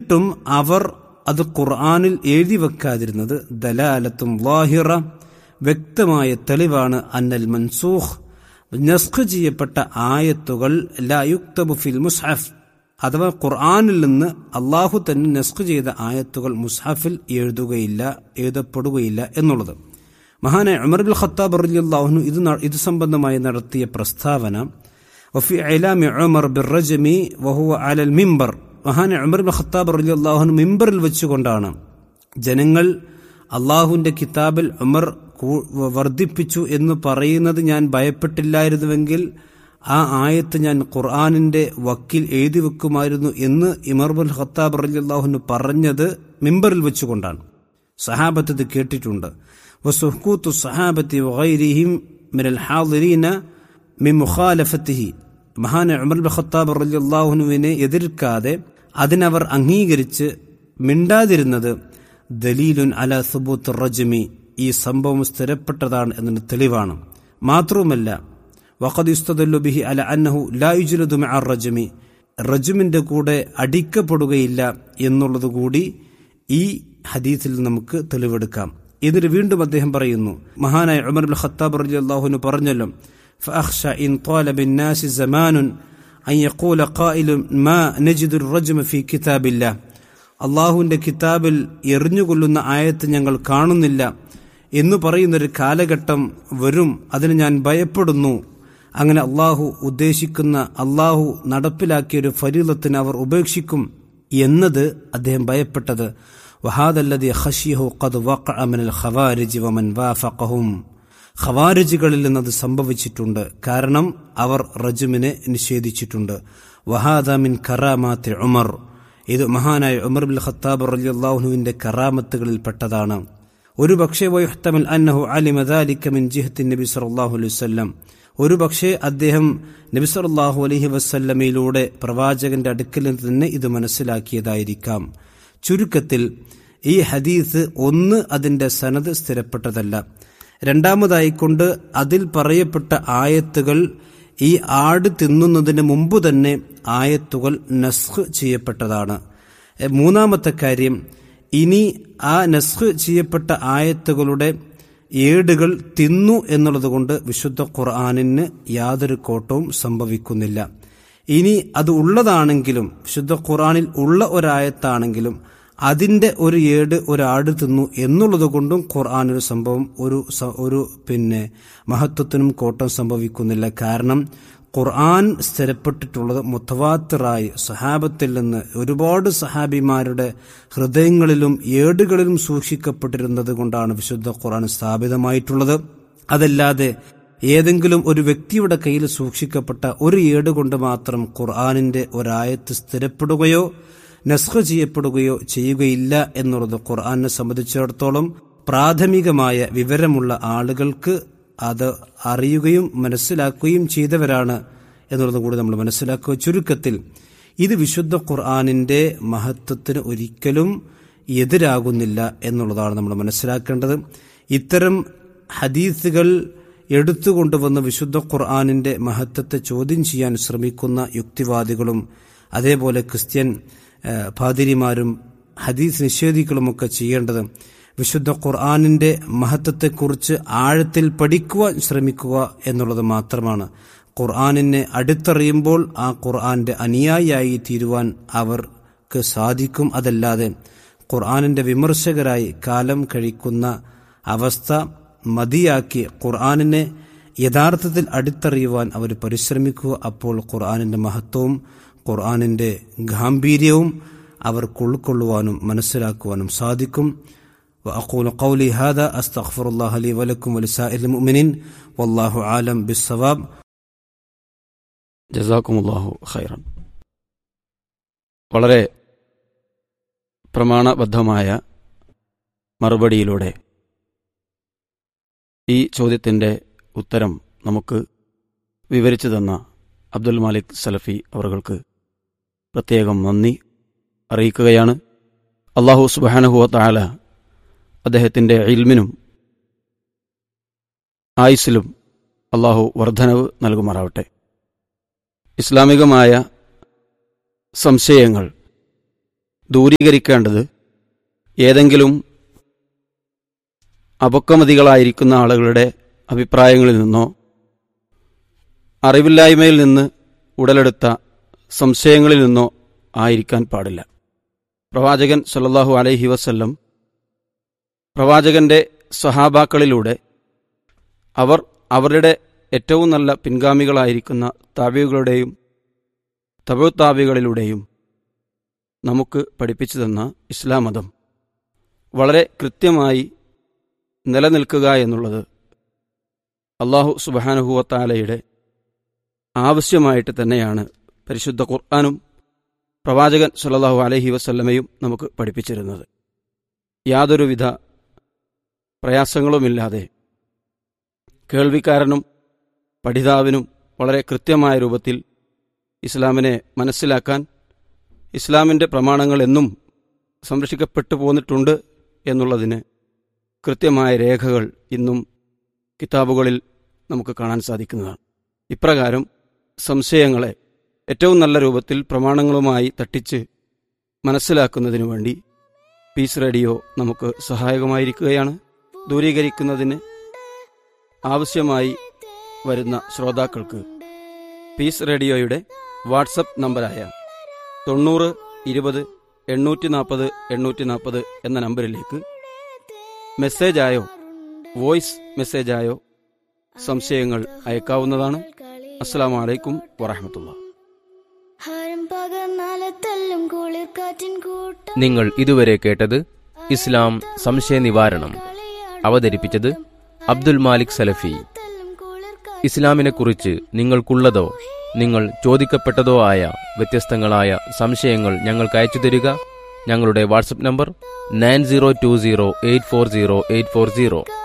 എന്നിട്ടും അവർ അത് ഖുർആാനിൽ എഴുതി വെക്കാതിരുന്നത് ദലാലത്തും വാഹിറ വ്യക്തമായ തെളിവാണ് അന്നൽ മൻസൂഖ് നസ്ഖ് ചെയ്യപ്പെട്ട ആയത്തുകൾ ലായുക്തബു ഫിൽ മുസ്ഹഫ് അഥവാ ഖുർആാനിൽ നിന്ന് അള്ളാഹു തന്നെ നസ്ഖ് ചെയ്ത ആയത്തുകൾ മുസ്ഹഫിൽ എഴുതുകയില്ല എഴുതപ്പെടുകയില്ല എന്നുള്ളത് മഹാനായ ഉമർ ബിൽ ഖത്താബ് റളിയല്ലാഹു ഇത് ന- ഇത് സംബന്ധമായി നടത്തിയ പ്രസ്താവന വഫി ഇലാമി ഉമർ ബിർറജമി വഹുവ അലൽ മിമ്പർ മഹാനായ ഉമർ ബിൽ ഖത്താബ് റളിയല്ലാഹു മിമ്പറിൽ വെച്ചുകൊണ്ടാണ് ജനങ്ങൾ അള്ളാഹുവിന്റെ കിതാബിൽ ഉമർ കൂ- വർദ്ധിപ്പിച്ചു എന്ന് പറയുന്നത് ഞാൻ ഭയപ്പെട്ടില്ലായിരുന്നുവെങ്കിൽ ആ ആയത്ത് ഞാൻ ഖുർആാനിന്റെ വക്കിൽ എഴുതി വെക്കുമായിരുന്നു എന്ന് ഇമർ ബുൽ ഖത്താബ് റളിയല്ലാഹുവിന് പറഞ്ഞത് മിമ്പറിൽ വെച്ചുകൊണ്ടാണ് സഹാബത്ത് ഇത് കേട്ടിട്ടുണ്ട് വസുഹ്കൂത്തു സഹാബത്തി വഗൈരിഹിം മിനൽ ഹാദിരീന മിൻ മുഖാലഫത്തിഹി മഹാന ഉമർ ബിൻ ഖത്താബ് റളിയല്ലാഹുവിനെ എതിർക്കാതെ അതിനവർ അംഗീകരിച്ച് മിണ്ടാതിരുന്നത് ദലീലുൻ അല സുബൂത്ത് റജ്മി ഈ സംഭവം സ്ഥിരപ്പെട്ടതാണ് എന്നതിന് തെളിവാണ് മാത്രവുമല്ല വഖദ് യുസ്തദല്ലു ബിഹി അല അന്നഹു ലാ യുജ്ലദു മഅ റജ്മി റജുമിന്റെ കൂടെ അടിക്കപ്പെടുകയില്ല എന്നുള്ളത് കൂടി ഈ ഹദീസിൽ നമുക്ക് തെളിവെടുക്കാം ഇതിന് വീണ്ടും അദ്ദേഹം പറയുന്നു മഹാനായ ഉമർ ബിൻ ഖത്താബ് റളിയല്ലാഹുവിന് പറഞ്ഞല്ലോ فأخشى إن طال بالناس زمان أن يقول قائل ما نجد الرجم في كتاب الله അള്ളാഹുവിന്റെ കിതാബിൽ എറിഞ്ഞുകൊള്ളുന്ന ആയത്ത് ഞങ്ങൾ കാണുന്നില്ല എന്ന് പറയുന്നൊരു കാലഘട്ടം വരും അതിന് ഞാൻ ഭയപ്പെടുന്നു അങ്ങനെ അള്ളാഹു ഉദ്ദേശിക്കുന്ന അള്ളാഹു നടപ്പിലാക്കിയ ഒരു ഫരീലത്തിന് അവർ ഉപേക്ഷിക്കും എന്നത് അദ്ദേഹം ഭയപ്പെട്ടത് വഹാദല്ലതി ഖശിയഹു ഖദ് വഖഅ മിനൽ ഖവാരിജി വമൻ വാഫഖഹും ഖവാരിജുകളിൽ നിന്നത് സംഭവിച്ചിട്ടുണ്ട് കാരണം അവർ റജുമിനെ നിഷേധിച്ചിട്ടുണ്ട് വഹാദ മിൻ കറാമാത്തി ഉമർ ഇത് മഹാനായ ഉമർ ബിൽ ഖത്താബ് റളിയല്ലാഹുവിന്റെ കറാമത്തുകളിൽ പെട്ടതാണ് ഒരു പക്ഷേ വയുഹ്തമൽ അന്നഹു അലിമ ദാലിക മിൻ ജിഹത്തി നബി സല്ലല്ലാഹു അലൈഹി വസല്ലം ഒരു പക്ഷേ അദ്ദേഹം നബി സല്ലല്ലാഹു അലൈഹി വസല്ലമയിലൂടെ പ്രവാചകന്റെ അടുക്കൽ നിന്ന് തന്നെ ഇത് മനസ്സിലാക്കിയതായിരിക്കാം ചുരുക്കത്തിൽ ഈ ഹദീസ് ഒന്ന് അതിന്റെ സനത് സ്ഥിരപ്പെട്ടതല്ല രണ്ടാമതായിക്കൊണ്ട് അതിൽ പറയപ്പെട്ട ആയത്തുകൾ ഈ ആട് തിന്നുന്നതിന് മുമ്പ് തന്നെ ആയത്തുകൾ നസ്ഖ് ചെയ്യപ്പെട്ടതാണ് എ, മൂന്നാമത്തെ കാര്യം ഇനി ആ നസ്ഖ് ചെയ്യപ്പെട്ട ആയത്തുകളുടെ ഏടുകൾ തിന്നു എന്നുള്ളതുകൊണ്ട് വിശുദ്ധ ഖുർആാനിന് യാതൊരു കോട്ടവും സംഭവിക്കുന്നില്ല ഇനി അത് ഉള്ളതാണെങ്കിലും വിശുദ്ധ ഖുർആാനിൽ ഉള്ള ഒരായത്താണെങ്കിലും അതിന്റെ ഒരു ഏട് ഒരാട് തിന്നു എന്നുള്ളത് കൊണ്ടും ഖുർആൻ ഒരു സംഭവം ഒരു സ- ഒരു പിന്നെ മഹത്വത്തിനും കോട്ടം സംഭവിക്കുന്നില്ല കാരണം ഖുർആൻ സ്ഥിരപ്പെട്ടിട്ടുള്ളത് മുത്തവാത്തിറായി സഹാബത്തിൽ നിന്ന് ഒരുപാട് സഹാബിമാരുടെ ഹൃദയങ്ങളിലും ഏടുകളിലും സൂക്ഷിക്കപ്പെട്ടിരുന്നത് കൊണ്ടാണ് വിശുദ്ധ ഖുർആൻ സ്ഥാപിതമായിട്ടുള്ളത് അതല്ലാതെ ഏതെങ്കിലും ഒരു വ്യക്തിയുടെ കയ്യിൽ സൂക്ഷിക്കപ്പെട്ട ഒരു ഏട് കൊണ്ട് മാത്രം ഖുർആാനിന്റെ ഒരായത്ത് സ്ഥിരപ്പെടുകയോ നസ്ഖ് ചെയ്യപ്പെടുകയോ ചെയ്യുകയില്ല എന്നുള്ളത് ഖുർആാനെ സംബന്ധിച്ചിടത്തോളം പ്രാഥമികമായ വിവരമുള്ള ആളുകൾക്ക് അത് അറിയുകയും മനസ്സിലാക്കുകയും ചെയ്തവരാണ് എന്നുള്ളത് കൂടി നമ്മൾ മനസ്സിലാക്കുക ചുരുക്കത്തിൽ ഇത് വിശുദ്ധ ഖുർആാനിന്റെ മഹത്വത്തിന് ഒരിക്കലും എതിരാകുന്നില്ല എന്നുള്ളതാണ് നമ്മൾ മനസ്സിലാക്കേണ്ടത് ഇത്തരം ഹദീസുകൾ എടുത്തുകൊണ്ടുവന്ന് വിശുദ്ധ ഖുർആാനിന്റെ മഹത്വത്തെ ചോദ്യം ചെയ്യാൻ ശ്രമിക്കുന്ന യുക്തിവാദികളും അതേപോലെ ക്രിസ്ത്യൻ ആ, പാതിരിമാരും ഹദീസ് നിഷേധികളുമൊക്കെ ചെയ്യേണ്ടത് വിശുദ്ധ ഖുർആാനിന്റെ മഹത്വത്തെക്കുറിച്ച് ആഴത്തിൽ പഠിക്കുവാൻ ശ്രമിക്കുക എന്നുള്ളത് മാത്രമാണ് ഖുർആാനിനെ അടുത്തറിയുമ്പോൾ ആ ഖുർആന്റെ അനുയായിയായി തീരുവാൻ അവർക്ക് സാധിക്കും അതല്ലാതെ ഖുർആാനിന്റെ വിമർശകരായി കാലം കഴിക്കുന്ന അവസ്ഥ മതിയാക്കി ഖുർആാനിനെ യഥാർത്ഥത്തിൽ അടുത്തറിയുവാൻ അവർ പരിശ്രമിക്കുക അപ്പോൾ ഖുർആാനിന്റെ മഹത്വവും ഖുർആാനിന്റെ ഗാംഭീര്യവും അവർക്ക് ഉൾക്കൊള്ളുവാനും മനസ്സിലാക്കുവാനും സാധിക്കും وأقول قولي هذا أستغفر الله لي ولكم ولسائر المؤمنين والله عالم بالصواب ജസാക്കുമുല്ലാഹു ഖൈറൻ വളരെ പ്രമാണബദ്ധമായ മറുപടിയിലൂടെ ഈ ചോദ്യത്തിൻ്റെ ഉത്തരം നമുക്ക് വിവരിച്ചു തന്ന അബ്ദുൽ മാലിക് സലഫി അവർക്ക് പ്രത്യേകം നന്ദി അറിയിക്കുകയാണ് അള്ളാഹു സുബാനഹുവ താല അദ്ദേഹത്തിൻ്റെ ഇൽമിനും ആയുസിലും അള്ളാഹു വർധനവ് നൽകുമാറാവട്ടെ ഇസ്ലാമികമായ സംശയങ്ങൾ ദൂരീകരിക്കേണ്ടത് ഏതെങ്കിലും അപക്വമതികളായിരിക്കുന്ന ആളുകളുടെ അഭിപ്രായങ്ങളിൽ നിന്നോ അറിവില്ലായ്മയിൽ നിന്ന് ഉടലെടുത്ത സംശയങ്ങളിൽ നിന്നോ ആയിരിക്കാൻ പാടില്ല പ്രവാചകൻ സല്ലല്ലാഹു അലൈഹി വസല്ലം പ്രവാചകന്റെ സഹാബാക്കളിലൂടെ അവർ അവരുടെ ഏറ്റവും നല്ല പിൻഗാമികളായിരിക്കുന്ന താബികളുടെയും തബു താബികളിലൂടെയും നമുക്ക് പഠിപ്പിച്ചു തന്ന ഇസ്ലാം മതം വളരെ കൃത്യമായി നിലനിൽക്കുക എന്നുള്ളത് അള്ളാഹു സുബാനുഹുവത്താലയുടെ ആവശ്യമായിട്ട് തന്നെയാണ് പരിശുദ്ധ ഖുർആാനും പ്രവാചകൻ സല്ലല്ലാഹു അലൈഹി വസല്ലമയും നമുക്ക് പഠിപ്പിച്ചിരുന്നത് യാതൊരുവിധ പ്രയാസങ്ങളുമില്ലാതെ കേൾവിക്കാരനും പഠിതാവിനും വളരെ കൃത്യമായ രൂപത്തിൽ ഇസ്ലാമിനെ മനസ്സിലാക്കാൻ ഇസ്ലാമിൻ്റെ പ്രമാണങ്ങൾ എന്നും സംരക്ഷിക്കപ്പെട്ടു പോന്നിട്ടുണ്ട് എന്നുള്ളതിന് കൃത്യമായ രേഖകൾ ഇന്നും കിതാബുകളിൽ നമുക്ക് കാണാൻ സാധിക്കുന്നതാണ് ഇപ്രകാരം സംശയങ്ങളെ ഏറ്റവും നല്ല രൂപത്തിൽ പ്രമാണങ്ങളുമായി തട്ടിച്ച് മനസ്സിലാക്കുന്നതിനു വേണ്ടി പീസ് റേഡിയോ നമുക്ക് സഹായകമായിരിക്കുകയാണ് ദൂരീകരിക്കുന്നതിന് ആവശ്യമായി വരുന്ന ശ്രോതാക്കൾക്ക് പീസ് റേഡിയോയുടെ വാട്സപ്പ് നമ്പറായ തൊണ്ണൂറ് ഇരുപത് എണ്ണൂറ്റി നാൽപ്പത് എണ്ണൂറ്റി നാൽപ്പത് എന്ന നമ്പറിലേക്ക് മെസ്സേജായോ വോയിസ് മെസ്സേജായോ സംശയങ്ങൾ അയക്കാവുന്നതാണ് അസ്സാം വലൈക്കും വറഹമത്തുള്ള ഹരം പകർന്നാലത്തല്ലും കുളിർക്കാറ്റിൻ കൂട്ടം നിങ്ങൾ ഇതുവരെ കേട്ടത് ഇസ്ലാം സംശയ നിവാരണം അവതരിപ്പിച്ചത് അബ്ദുൽ മാലിക് സലഫി ഇസ്ലാമിനെക്കുറിച്ച് നിങ്ങൾക്കുള്ളതോ നിങ്ങൾ ചോദിക്കപ്പെട്ടതോ ആയ വ്യത്യസ്തങ്ങളായ സംശയങ്ങൾ ഞങ്ങൾക്ക് അയച്ചു തരിക ഞങ്ങളുടെ WhatsApp number nine zero two zero eight four zero eight four zero